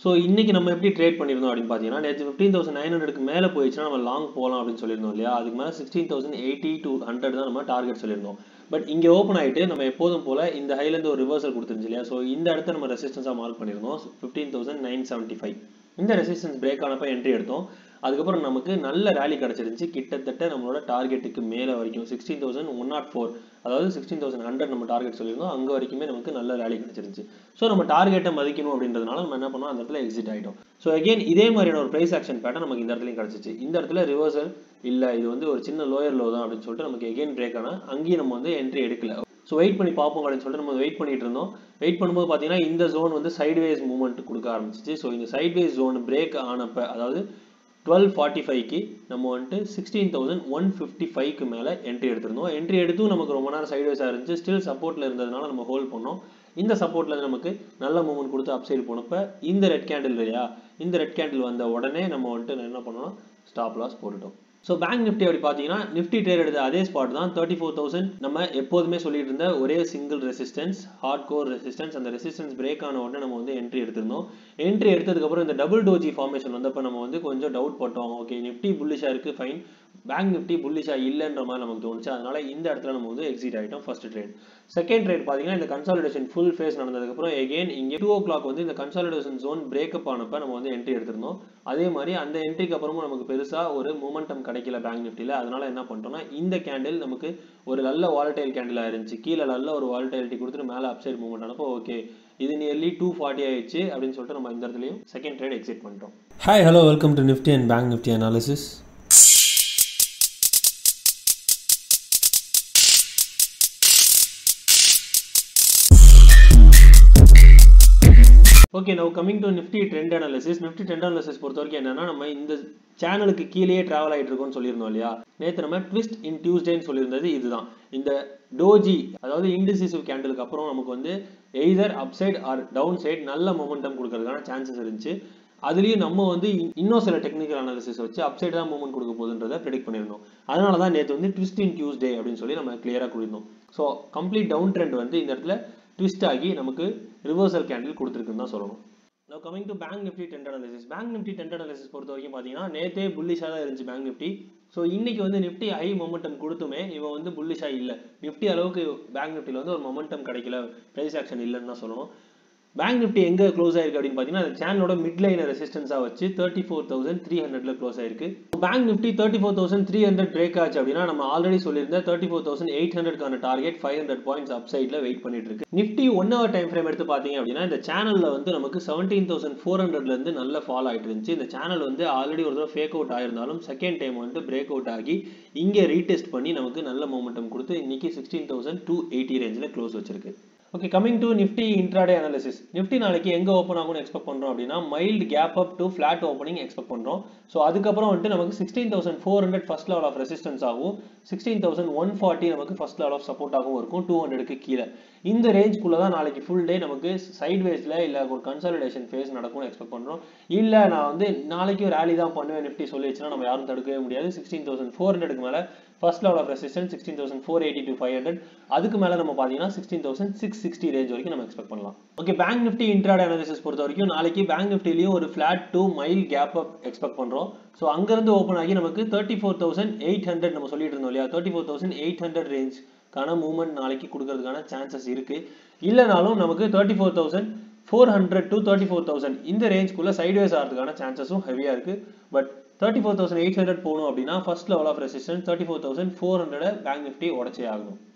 so இன்னைக்கு நம்ம எப்படி ட்ரேட் பண்ணியிருந்தோம் அப்படின்னு பார்த்தீங்கன்னா நேற்று ஃபிஃப்டீன் தௌசண்ட் நைன் ஹண்ட்ரட்க்கு மேலே போயிடுச்சுன்னா நம்ம லாங் போகலாம் அப்படின்னு சொல்லியிருந்தோம் இல்லையா அதுக்கு மேலே sixteen thousand eighty two hundred தான் நம்ம டார்கெட் சொல்லியிருந்தோம் பட் இங்கே ஓப்பன் ஆகிட்டு நம்ம எப்போதும் போல இந்த ஹைலேருந்து ஒரு ரிவர்சல் கொடுத்துருந்துச்சு இல்லையா ஸோ இந்த இடத்த நம்ம ரெசிஸ்டன்ஸாக மார்க் பண்ணியிருந்தோம் fifteen thousand nine seventy five இந்த ரெசிஸ்டன்ஸ் பிரேக் ஆனப்போ என்ட்ரி எடுத்தோம் அதுக்கப்புறம் நமக்கு நல்ல ரேலி கிடச்சிருந்துச்சு கிட்டத்தட்ட நம்மளோட டார்கெட்டுக்கு மேலே வரைக்கும் sixteen thousand one nought four அதாவது சிக்ஸ்டீன் தௌசண்ட் ஹண்ட்ரட் நம்ம டார்கெட் சொல்லியிருந்தோம் அங்கே வரைக்குமே நமக்கு நல்ல ரேலி கிடச்சிருந்துச்சு ஸோ நம்ம டார்கெட்டை மதிக்கணும் அப்படின்றதுனால நம்ம என்ன பண்ணோம் அந்த இடத்துல எக்ஸிட் ஆகிட்டோம் ஸோ அகைன் இதே மாதிரியான ஒரு ப்ரைஸ் ஆக்ஷன் பேட்டர் நமக்கு இந்த இடத்துலையும் கிடச்சிச்சு இந்த இடத்துல ரிவர்சல் இல்லை இது வந்து ஒரு சின்ன லோயர் லோ தான் அப்படின்னு சொல்லிட்டு நமக்கு எகைன் பிரேக் ஆனால் அங்கேயும் நம்ம வந்து என்ட்ரி எடுக்கல ஸோ வெயிட் பண்ணி பார்ப்போம் அப்படின்னு சொல்லிட்டு நம்ம வெயிட் பண்ணிட்டு இருந்தோம் வெயிட் பண்ணும்போது பார்த்தீங்கன்னா இந்த ஜோன் வந்து சைட்வேஸ் மூவ்மெண்ட் கொடுக்க ஆரம்பிச்சிச்சு ஸோ இந்த சைட்வேஸ் ஜோன் பிரேக் ஆனப்ப அதாவது டுவெல் ஃபார்ட்டி ஃபைவ்க்கு நம்ம வந்துட்டு சிக்ஸ்டீன் தௌசண்ட் ஒன் ஃபிஃப்டி ஃபைவ்க்கு மேலே என்ட்ரி எடுத்திருந்தோம் என்ட்ரி எடுத்தும் நமக்கு ரொம்ப நேரம் சைட்வேஸாக இருந்துச்சு ஸ்டில் சப்போர்ட்டில் இருந்ததுனால நம்ம ஹோல்ட் பண்ணோம் இந்த சப்போர்ட்டில் நமக்கு நல்ல மூவ்மெண்ட் கொடுத்து அப்சைடு போனப்ப இந்த ரெட் கேண்டில் இல்லையா இந்த ரெட் கேண்டில் வந்த உடனே நம்ம வந்துட்டு என்ன பண்ணோம் ஸ்டாப் லாஸ் போட்டுட்டோம் ஸோ பேங்க் நிஃப்டி அப்படி பார்த்தீங்கன்னா நிஃப்டி ட்ரேட் எடுத்த அதே ஸ்பாட் தான் தேர்ட்டி ஃபோர் தௌசண்ட் நம்ம எப்போதுமே சொல்லிட்டு இருந்த ஒரே single resistance hard core resistance அந்த ரெசிஸ்டன்ஸ் பிரேக் ஆன உடனே நம்ம வந்து என்ட்ரி எடுத்திருந்தோம் என்ட்ரி எடுத்ததுக்கப்புறம் இந்த டபுள் டோஜி ஃபார்மேஷன் வந்தப்போ நம்ம வந்து கொஞ்சம் டவுட் பட்டோம் ஓகே நிஃப்டி புல்லிஷாக இருக்குது ஃபைன் பேங்க் நிஃப்டி புல்லிஷாக இல்லைன்ற மாதிரி நமக்கு தோணுச்சு அதனால இந்த இடத்துல நம்ம வந்து எக்ஸிட் ஆகிட்டோம் ஃபர்ஸ்ட் ட்ரேட் செகண்ட் ட்ரேட் பார்த்தீங்கன்னா இந்த கன்சாலிடேஷன் ஃபுல் ஃபேஸ் நடந்ததுக்கப்புறம் எகெயின் இங்கே டூ ஓ கிளாக் வந்து இந்த கன்சாலிடேஷன் ஜோன் பிரேக்கப் ஆனப்போ நம்ம வந்து என்ட்ரி எடுத்திருந்தோம் அதே மாதிரி அந்த என்ட்ரிக்கு அப்புறமும் நமக்கு பெருசாக ஒரு மூமெண்டம் கிடைக்கல பேங்க் நிஃப்டியில் அதனால என்ன பண்ணிட்டோம்னா இந்த கேண்டில் நமக்கு ஒரு நல்ல வாலடைல் கேண்டிலாக இருந்துச்சு கீழே நல்ல ஒரு வாலடைலிட்டி கொடுத்துட்டு மேலே அப்சைட் மூவ்மெண்ட் ஆனப்போ ஓகே இது நியர்லி டூ ஃபார்ட்டி ஆயிடுச்சு அப்படின்னு சொல்லிட்டு நம்ம இந்த இடத்துலையும் செகண்ட் ட்ரேட் எக்ஸிட் பண்ணிட்டோம் hi hello welcome to Nifty and bank Nifty analysis okay now coming to Nifty trend analysis Nifty trend analysis பொறுத்த வரைக்கும் என்னன்னா நம்ம இந்த சேனலுக்கு கீழேயே டிராவல் ஆகிட்டு இருக்கோம்னு சொல்லியிருந்தோம் இல்லையா நேற்று நம்ம ட்விஸ்ட் இன் டியூஸ்டேன்னு சொல்லியிருந்தது இதுதான் இந்த டோஜி அதாவது இன்டிசிசிவ் கேண்டலுக்கு அப்புறம் நமக்கு வந்து either upside or down side நல்ல மொமெண்டம் கொடுக்கறதுக்கான சான்சஸ் இருந்துச்சு அதுலேயும் நம்ம வந்து இன்னும் சில டெக்னிக்கல் அனாலிசிஸ் வச்சு அப்சைட் தான் மூவ்மெண்ட் கொடுக்க போகுதுன்றதை ப்ரெடிக்ட் பண்ணியிருந்தோம் அதனால தான் நேற்று வந்து ட்விஸ்ட் இன் டியூஸ்டே அப்படின்னு சொல்லி நம்ம கிளியராக கொடுத்தோம் ஸோ கம்ப்ளீட் டவுன் ட்ரெண்ட் வந்து இந்த இடத்துல ட்விஸ்ட் ஆகி நமக்கு ரிவர்சல் கேண்டில் கொடுத்துருக்குன்னு தான் சொல்லணும் நான் coming to bank Nifty trend analysis bank Nifty trend analysis பொறுத்த வரைக்கும் பார்த்தீங்கன்னா நேற்றே புல்லிஷாக தான் இருந்துச்சு பேங்க் நிஃப்டி ஸோ இன்னைக்கு வந்து நிஃப்டி ஹை மொமெண்டம் கொடுத்துமே இவன் வந்து புல்லிஷாக இல்லை நிஃப்டி அளவுக்கு பேங்க் நிஃப்டியில் வந்து ஒரு மொமெண்டம் கிடைக்கல ப்ரைஸ் ஆக்ஷன் இல்லைன்னு தான் சொல்லணும் பேங்க் நிஃப்டி எங்கே க்ளோஸ் ஆயிருக்கு அப்படின்னு பார்த்தீங்கன்னா அந்த சேனலோட மிட் லைனை ரெசிஸ்டன்ஸாக வச்சு தேர்ட்டி ஃபோர் தௌசண்ட் த்ரீ ஹண்ட்ரட்ல க்ளோஸ் ஆயிருக்கு bank Nifty thirty four thousand three hundred break ஆச்சு அப்படின்னா நம்ம ஆல்ரெடி சொல்லியிருந்த தேர்ட்டி ஃபோர் தௌசண்ட் எயிட் ஹண்ட்ரட்கான target five hundred points up side wait பண்ணிட்டு இருக்கு Nifty one hour time frame எடுத்து பார்த்தீங்க அப்படின்னா இந்த சேனலில் வந்து நமக்கு செவன்டீன் தௌசண்ட் ஃபோர் ஹண்ட்ரட்லேருந்து நல்ல ஃபால் ஆகிட்டு இருந்துச்சு இந்த சேனல் வந்து ஆல்ரெடி ஒரு தடவை ஃபேக் அவுட் ஆயிருந்தாலும் செகண்ட் டைம் வந்து பிரேக் அவுட் ஆகி இங்கே ரீடெஸ்ட் பண்ணி நமக்கு நல்ல மூமெண்டம் கொடுத்து இன்னைக்கு சிக்ஸ்டீன் தௌசண்ட் டூ எயிட்டி ரேஞ்சில் க்ளோஸ் வச்சிருக்கு okay coming to Nifty intraday analysis Nifty நாளைக்கு எங்கே ஓப்பன் ஆகும்னு எக்ஸ்பெக்ட் பண்ணுறோம் அப்படின்னா mild gap up to flat opening expect பண்ணுறோம் ஸோ அதுக்கப்புறம் வந்துட்டு நமக்கு sixteen thousand four hundred first level of resistance ஆகும் சிக்ஸ்டீன் தௌசண்ட் ஒன் ஃபார்ட்டி நமக்கு ஃபர்ஸ்ட் லெவல் ஆஃப் சப்போர்ட்டாகவும் இருக்கும் டூ ஹண்ட்ரடுக்கு கீழே இந்த ரேஞ்ச்குள்ளே தான் நாளைக்கு ஃபுல் டே நமக்கு சைட்வேஸில் இல்லை ஒரு கன்சாலிடேஷன் ஃபேஸ் நடக்கும்னு எக்ஸ்பெக்ட் பண்ணுறோம் இல்லை நான் வந்து நாளைக்கு ரேலி தான் பண்ணுவேன் நிஃப்டி சொல்லிடுச்சுன்னா நம்ம யாரும் தடுக்கவே முடியாது சிக்ஸ்டீன் தௌசண்ட் ஃபோர் ஹண்ட்ரடுக்கு மேலே first level of resistance sixteen thousand four eighty to five hundred அதுக்கு மேலே நம்ம பார்த்தீங்கன்னா sixteen thousand six sixty range வரைக்கும் நம்ம எக்ஸ்பெக்ட் பண்ணலாம் okay bank Nifty intraday analysis பொறுத்த வரைக்கும் நாளைக்கு பேங்க் நிஃப்டிலையும் ஒரு flat to mild gap up expect பண்ணுறோம் ஸோ அங்கேருந்து ஓப்பன் ஆகி நமக்கு thirty four thousand eight hundred நம்ம சொல்லிட்டு இருந்தோம் இல்லையா thirty four thousand eight hundred ரேஞ்ச்க்கான மூவ்மெண்ட் நாளைக்கு கொடுக்கறதுக்கான சான்சஸ் இருக்கு இல்லைனாலும் நமக்கு thirty four thousand four hundred to thirty four thousand இந்த ரேஞ்ச்குள்ளே சைட்வேஸ் ஆகிறதுக்கான சான்சஸும் ஹெவியாக இருக்குது but thirty four thousand eight hundred போகணும் அப்படின்னா first level of resistance thirty four thousand four hundred bank Nifty உடச்சே ஆகணும்